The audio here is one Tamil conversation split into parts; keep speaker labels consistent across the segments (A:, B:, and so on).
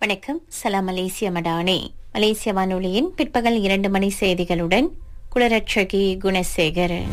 A: வணக்கம் சலாம் மலேசிய மடானே மலேசிய வானொலியின் பிற்பகல் இரண்டு மணி செய்திகளுடன் குளரட்சகி குணசேகரன்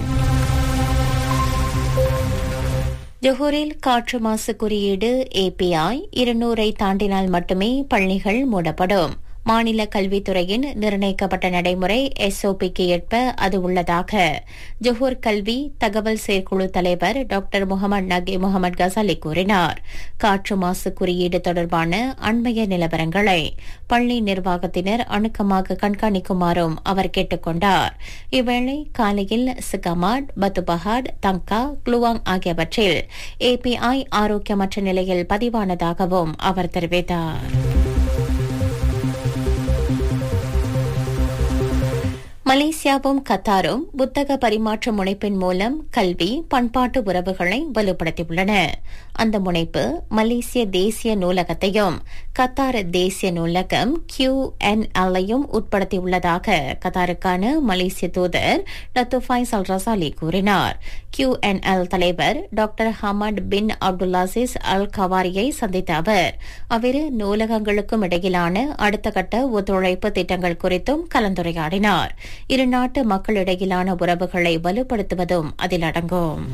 A: ஜொஹூரில் காற்று மாசு குறியீடு ஏபிஐ இருநூறை தாண்டினால் மட்டுமே பள்ளிகள் மூடப்படும் மாநில கல்வித்துறையின் நிர்ணயிக்கப்பட்ட நடைமுறை எஸ்ஓபிக்கு ஏற்ப அது உள்ளதாக ஜொஹூர் கல்வி தகவல் செயற்குழு தலைவர் டாக்டர் முகமது நகி முகமது கசாலி கூறினார் காற்று மாசு குறியீடு தொடர்பான அண்மைய நிலவரங்களை பள்ளி நிர்வாகத்தினர் அணுக்கமாக கண்காணிக்குமாறும் அவர் கேட்டுக் கொண்டார் இவ்வேளை காலையில் சிகமாட் பத்துபஹாட் தங்கா குளுவாங் ஆகியவற்றில் ஏபிஐ ஆரோக்கியமற்ற நிலையில் பதிவானதாகவும் அவர் தெரிவித்தார் மலேசியாவும் கத்தாரும் புத்தக பரிமாற்ற முனைப்பின் மூலம் கல்வி பண்பாட்டு உறவுகளை வலுப்படுத்தியுள்ளன அந்த முனைப்பு மலேசிய தேசிய நூலகத்தையும் கத்தார் தேசிய நூலகம் கியூ என் எல்லையும் உட்படுத்தியுள்ளதாக கத்தாருக்கான மலேசிய தூதர் டத்து ஃபைசல் ரசாலி கூறினார் கியூ என் எல் தலைவர் doctor Hamad bin Abdulaziz Al கவாரியை சந்தித்த அவர் அவ்விரு நூலகங்களுக்கும் இடையிலான அடுத்த கட்ட ஒத்துழைப்பு திட்டங்கள் குறித்தும் கலந்துரையாடினார் இரு நாட்டு மக்களிடையிலான உறவுகளை வலுப்படுத்துவதும் அதில் அடங்கும்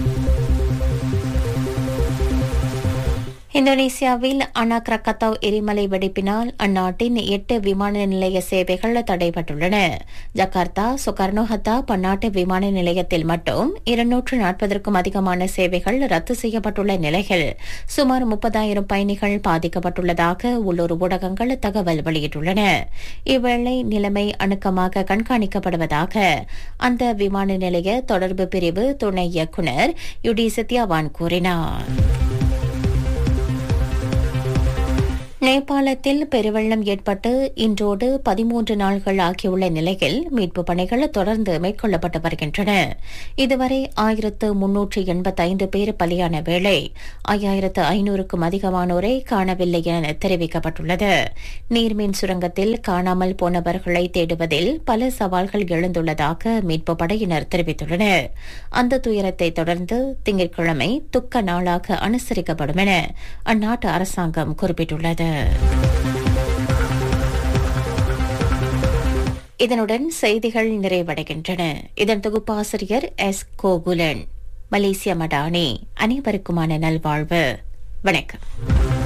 A: இந்தோனேசியாவில் அனா கிரக்கத்தாவ் எரிமலை வெடிப்பினால் அந்நாட்டின் எட்டு விமான நிலைய சேவைகள் தடைபட்டுள்ளன ஜகார்த்தா சுகர்னோஹத்தா பன்னாட்டு விமான நிலையத்தில் மட்டும் இருநூற்று நாற்பதற்கும் அதிகமான சேவைகள் ரத்து செய்யப்பட்டுள்ள நிலையில் சுமார் முப்பதாயிரம் பயணிகள் பாதிக்கப்பட்டுள்ளதாக உள்ளூர் ஊடகங்கள் தகவல் வெளியிட்டுள்ளன இவ்வேளை நிலைமை அணுக்கமாக கண்காணிக்கப்படுவதாக அந்த விமான நிலைய தொடர்பு பிரிவு துணை இயக்குநர் யுடி சத்யாவான் கூறினார் நேபாளத்தில் பெருவெள்ளம் ஏற்பட்டு இன்றோடு பதிமூன்று நாள்கள் ஆகியுள்ள நிலையில் மீட்புப் பணிகள் தொடர்ந்து மேற்கொள்ளப்பட்டு வருகின்றன இதுவரை ஆயிரத்து முன்னூற்று எண்பத்தைந்து பேர் பலியான வேளை ஐயாயிரத்து ஐநூறுக்கும் அதிகமானோரை காணவில்லை என தெரிவிக்கப்பட்டுள்ளது நீர்மின் சுரங்கத்தில் காணாமல் போனவர்களை தேடுவதில் பல சவால்கள் எழுந்துள்ளதாக மீட்புப் படையினர் தெரிவித்துள்ளனர் அந்த துயரத்தை தொடர்ந்து திங்கட்கிழமை துக்க நாளாக அனுசரிக்கப்படும் என அந்நாட்டு அரசாங்கம் குறிப்பிட்டுள்ளது இதனுடன் செய்திகள் நிறைவடைகின்றன இதன் தொகுப்பாசிரியர் எஸ் கோகுலன் மலேசிய மடானி அனைவருக்குமான நல்வாழ்வு வணக்கம்